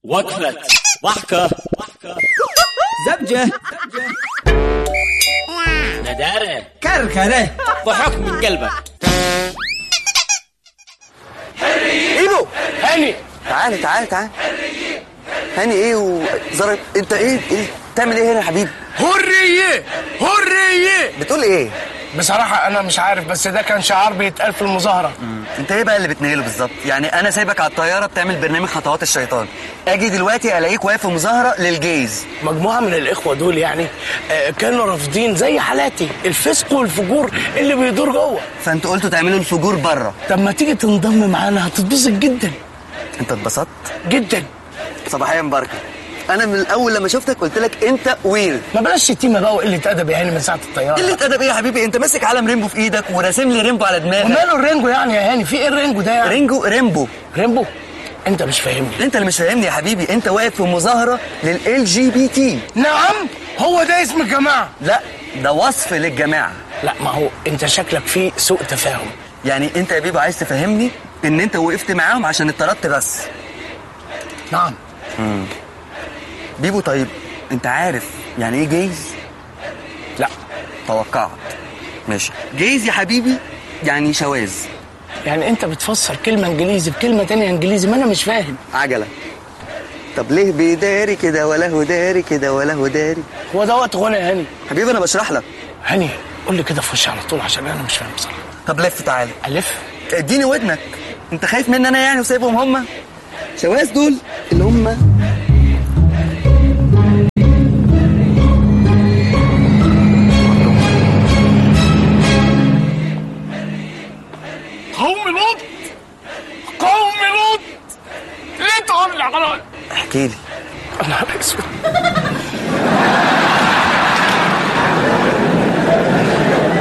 وقفة ضحكة زبجة ندارة كركرة ضحك من قلبك ايبو هاني تعالى تعالى تعالى هاني ايه وزرب انت ايه ايه بتعمل ايه هنا يا حبيبي هرية هرية بتقول ايه بصراحة أنا مش عارف بس ده كان شعار بيتقال في المظاهرة انت ايه بقى اللي بتنيله بالظبط يعني انا سايبك على الطياره بتعمل برنامج خطوات الشيطان اجي دلوقتي الاقيك واقف في مظاهره للجيز مجموعة من الإخوة دول يعني آه، كانوا رافضين زي حالاتي الفسق والفجور اللي بيدور جوه فانتوا قلتوا تعملوا الفجور بره طب ما تيجي تنضم معانا هتتبسط جدا انت اتبسطت جدا صباحيا مباركه انا من الاول لما شفتك قلت لك انت ويرد ما بلاش شتيمة بقى وقلة أدب يا هاني من ساعة الطيارة قله ادب ايه يا حبيبي انت ماسك علم ريمبو في ايدك وراسم لي ريمبو على دماغك وماله الرينجو يعني يا هاني في إيه الرينجو ده يعني رينجو ريمبو رينبو أنت مش فاهمني انت اللي مش فاهمني يا حبيبي انت واقف في مظاهره لل جي بي تي نعم هو ده اسم الجماعة لا ده وصف للجماعه لا ما هو أنت شكلك فيه سوء تفاهم يعني انت يا بيبو عايز تفهمني ان انت وقفت معاهم عشان اتطردت بس نعم بيبو طيب انت عارف يعني ايه جيز لا توقعت ماشي جيز يا حبيبي يعني شواذ يعني انت بتفسر كلمة انجليزي بكلمة تانية انجليزي ما انا مش فاهم عجله طب ليه بيداري كده ولا هو داري كده ولا هو داري هو ده وقت غنى يا هاني حبيبي انا بشرح لك هاني قول لي كده في وشي على طول عشان انا مش فاهم بصراحة طب لف تعالى الف اديني ودنك انت خايف مني انا يعني وسايبهم هما شواذ دول اللي هما قوم لوط قوم لوط ليه تقول لي على احكي لي انا اسود